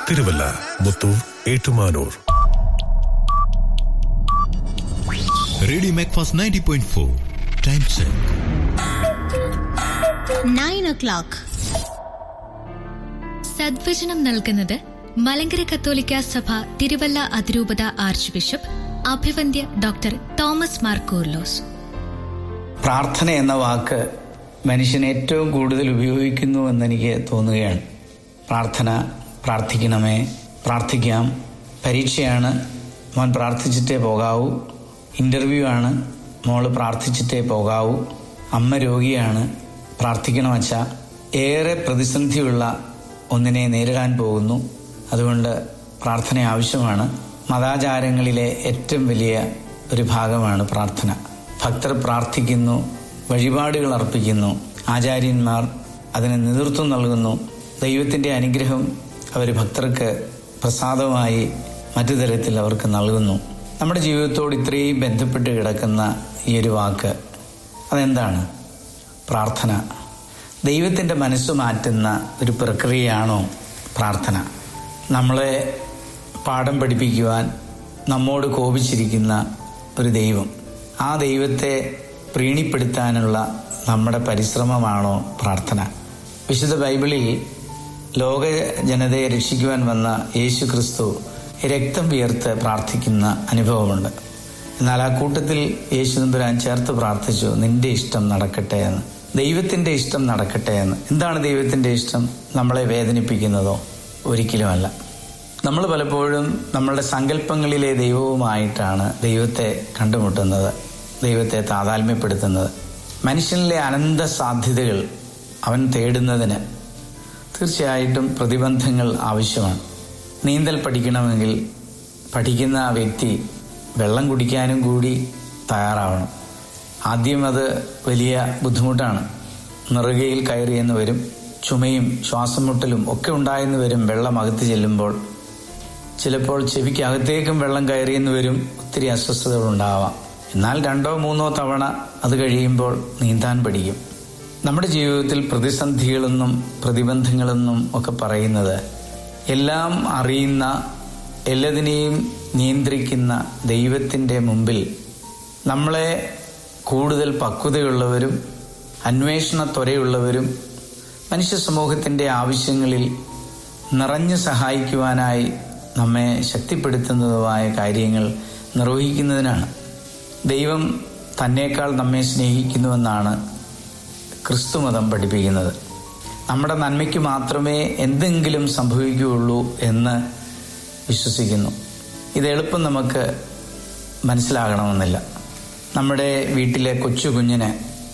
Thiruvalla Muthoor Ettumanoor radio Macfast ninety point four time check nine o'clock സദ്വചനം നൽകുന്നത് മലങ്കര കത്തോലിക്ക സഭ തിരുവല്ല അതിരൂപത ആർച്ച് ബിഷപ്പ് അഭിവന്ദ്യ ഡോക്ടർ തോമസ് മാർ കൂർലോസ് പ്രാർത്ഥന എന്ന വാക്ക് മനുഷ്യൻ ഏറ്റവും കൂടുതൽ ഉപയോഗിക്കുന്നു എന്നെനിക്ക് തോന്നുകയാണ് പ്രാർത്ഥന പ്രാർത്ഥിക്കണമേ പ്രാർത്ഥിക്കാം പരീക്ഷയാണ് മോൻ പ്രാർത്ഥിച്ചിട്ടേ പോകാവൂ ഇൻ്റർവ്യൂ ആണ് മോള് പ്രാർത്ഥിച്ചിട്ടേ പോകാവൂ അമ്മ രോഗിയാണ് പ്രാർത്ഥിക്കണം വച്ച ഏറെ പ്രതിസന്ധിയുള്ള ഒന്നിനെ നേരിടാൻ പോകുന്നു അതുകൊണ്ട് പ്രാർത്ഥന ആവശ്യമാണ് മതാചാരങ്ങളിലെ ഏറ്റവും വലിയ ഒരു ഭാഗമാണ് പ്രാർത്ഥന ഭക്തർ പ്രാർത്ഥിക്കുന്നു വഴിപാടുകൾ അർപ്പിക്കുന്നു ആചാര്യന്മാർ അതിന് നേതൃത്വം നൽകുന്നു ദൈവത്തിൻ്റെ അനുഗ്രഹം അവർ ഭക്തർക്ക് പ്രസാദമായി മറ്റു തരത്തിൽ അവർക്ക് നൽകുന്നു നമ്മുടെ ജീവിതത്തോട് ഇത്രയും ബന്ധപ്പെട്ട് കിടക്കുന്ന ഈ ഒരു വാക്ക് അതെന്താണ് പ്രാർത്ഥന ദൈവത്തിൻ്റെ മനസ്സ് മാറ്റുന്ന ഒരു പ്രക്രിയയാണോ പ്രാർത്ഥന നമ്മളെ പാഠം പഠിപ്പിക്കുവാൻ നമ്മോട് കോപിച്ചിരിക്കുന്ന ഒരു ദൈവം ആ ദൈവത്തെ പ്രീണിപ്പെടുത്താനുള്ള നമ്മുടെ പരിശ്രമമാണോ പ്രാർത്ഥന വിശുദ്ധ ബൈബിളിൽ ലോക ജനതയെ രക്ഷിക്കുവാൻ വന്ന യേശു ക്രിസ്തു രക്തം വിയർത്ത് പ്രാർത്ഥിക്കുന്ന അനുഭവമുണ്ട് എന്നാൽ ആ കൂട്ടത്തിൽ യേശു നമ്പുരാൻ ചേർത്ത് പ്രാർത്ഥിച്ചു നിന്റെ ഇഷ്ടം നടക്കട്ടെ എന്ന് ദൈവത്തിന്റെ ഇഷ്ടം നടക്കട്ടെ എന്ന് എന്താണ് ദൈവത്തിന്റെ ഇഷ്ടം നമ്മളെ വേദനിപ്പിക്കുന്നതോ ഒരിക്കലുമല്ല നമ്മൾ പലപ്പോഴും നമ്മളുടെ സങ്കല്പങ്ങളിലെ ദൈവവുമായിട്ടാണ് ദൈവത്തെ കണ്ടുമുട്ടുന്നത് ദൈവത്തെ താതാത്മ്യപ്പെടുത്തുന്നത് മനുഷ്യനിലെ അനന്ത സാധ്യതകൾ അവൻ തേടുന്നതിന് തീർച്ചയായിട്ടും പ്രതിബന്ധങ്ങൾ ആവശ്യമാണ് നീന്തൽ പഠിക്കണമെങ്കിൽ പഠിക്കുന്ന ആ വ്യക്തി വെള്ളം കുടിക്കാനും കൂടി തയ്യാറാവണം ആദ്യം അത് വലിയ ബുദ്ധിമുട്ടാണ് നിറുകയിൽ കയറിയെന്ന് വരും ചുമയും ശ്വാസം മുട്ടലും ഒക്കെ ഉണ്ടായെന്ന് വരും വെള്ളം അകത്ത് ചെല്ലുമ്പോൾ ചിലപ്പോൾ ചെവിക്കകത്തേക്കും വെള്ളം കയറിയെന്ന് വരും ഒത്തിരി അസ്വസ്ഥതകൾ ഉണ്ടാവാം എന്നാൽ രണ്ടോ മൂന്നോ തവണ അത് കഴിയുമ്പോൾ നീന്താൻ പഠിക്കും നമ്മുടെ ജീവിതത്തിൽ പ്രതിസന്ധികളെന്നും പ്രതിബന്ധങ്ങളെന്നും ഒക്കെ പറയുന്നത് എല്ലാം അറിയുന്ന എല്ലാതിനെയും നിയന്ത്രിക്കുന്ന ദൈവത്തിൻ്റെ മുമ്പിൽ നമ്മളെ കൂടുതൽ പക്വതയുള്ളവരും അന്വേഷണ ത്വരയുള്ളവരും മനുഷ്യ സമൂഹത്തിൻ്റെ ആവശ്യങ്ങളിൽ നിറഞ്ഞു സഹായിക്കുവാനായി നമ്മെ ശക്തിപ്പെടുത്തുന്നതുമായ കാര്യങ്ങൾ നിർവഹിക്കുന്നതിനാണ് ദൈവം തന്നേക്കാൾ നമ്മെ സ്നേഹിക്കുന്നുവെന്നാണ് ക്രിസ്തുമതം പഠിപ്പിക്കുന്നത് നമ്മുടെ നന്മയ്ക്ക് മാത്രമേ എന്തെങ്കിലും സംഭവിക്കുകയുള്ളൂ എന്ന് വിശ്വസിക്കുന്നു ഇത് എളുപ്പം നമുക്ക് മനസ്സിലാകണമെന്നില്ല നമ്മുടെ വീട്ടിലെ കൊച്ചു കുഞ്ഞിന്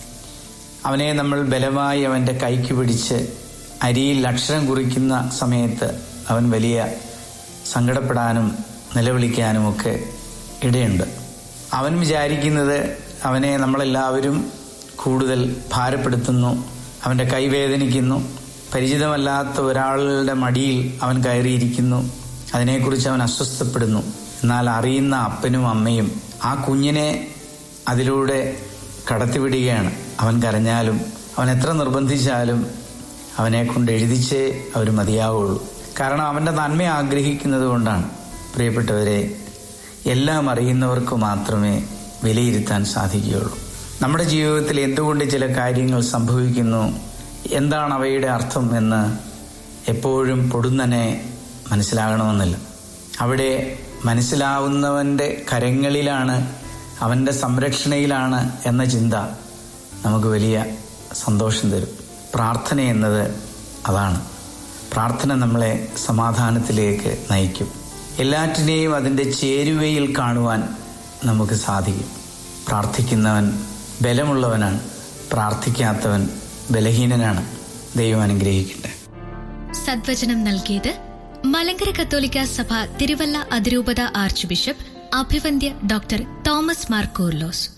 അവനെ നമ്മൾ ബലമായി അവൻ്റെ കൈക്ക് പിടിച്ച് അരിയിൽ അക്ഷരം കുറിക്കുന്ന സമയത്ത് അവൻ വലിയ സങ്കടപ്പെടാനും നിലവിളിക്കാനുമൊക്കെ ഇടയുണ്ട് അവൻ വിചാരിക്കുന്നത് അവനെ നമ്മളെല്ലാവരും കൂടുതൽ ഭാരപ്പെടുത്തുന്നു അവൻ്റെ കൈവേദനിക്കുന്നു പരിചിതമല്ലാത്ത ഒരാളുടെ മടിയിൽ അവൻ കയറിയിരിക്കുന്നു അതിനെക്കുറിച്ച് അവൻ അസ്വസ്ഥപ്പെടുന്നു എന്നാൽ അറിയുന്ന അപ്പനും അമ്മയും ആ കുഞ്ഞിനെ അതിലൂടെ കടത്തിവിടുകയാണ് അവൻ കരഞ്ഞാലും അവൻ എത്ര നിർബന്ധിച്ചാലും അവനെ കൊണ്ട് എഴുതിച്ചേ അവർ മതിയാവുള്ളൂ കാരണം അവൻ്റെ നന്മ ആഗ്രഹിക്കുന്നത് കൊണ്ടാണ് പ്രിയപ്പെട്ടവരെ എല്ലാം അറിയുന്നവർക്ക് മാത്രമേ വിലയിരുത്താൻ സാധിക്കുകയുള്ളൂ നമ്മുടെ ജീവിതത്തിൽ എന്തുകൊണ്ട് ചില കാര്യങ്ങൾ സംഭവിക്കുന്നു എന്താണ് അവയുടെ അർത്ഥം എന്ന് എപ്പോഴും പൊടുന്നനെ മനസ്സിലാകണമെന്നില്ല അവിടെ മനസ്സിലാവുന്നവൻ്റെ കരങ്ങളിലാണ് അവൻ്റെ സംരക്ഷണയിലാണ് എന്ന ചിന്ത നമുക്ക് വലിയ സന്തോഷം തരും പ്രാർത്ഥന എന്നത് അതാണ് പ്രാർത്ഥന നമ്മളെ സമാധാനത്തിലേക്ക് നയിക്കും എല്ലാറ്റിനെയും അതിൻ്റെ ചേരുവയിൽ കാണുവാൻ നമുക്ക് സാധിക്കും പ്രാർത്ഥിക്കുന്നവൻ ബലമുള്ളവനാണ് പ്രാർത്ഥിക്കാത്തവൻ ബലഹീനനാണ് ദൈവം അനുഗ്രഹിക്കട്ടെ സദ്വചനം നൽകിയത് മലങ്കര കത്തോലിക്ക സഭ തിരുവല്ല അതിരൂപത ആർച്ച് ബിഷപ്പ് അഭിവന്ദ്യ ഡോക്ടർ തോമസ് മാർ കൂർലോസ്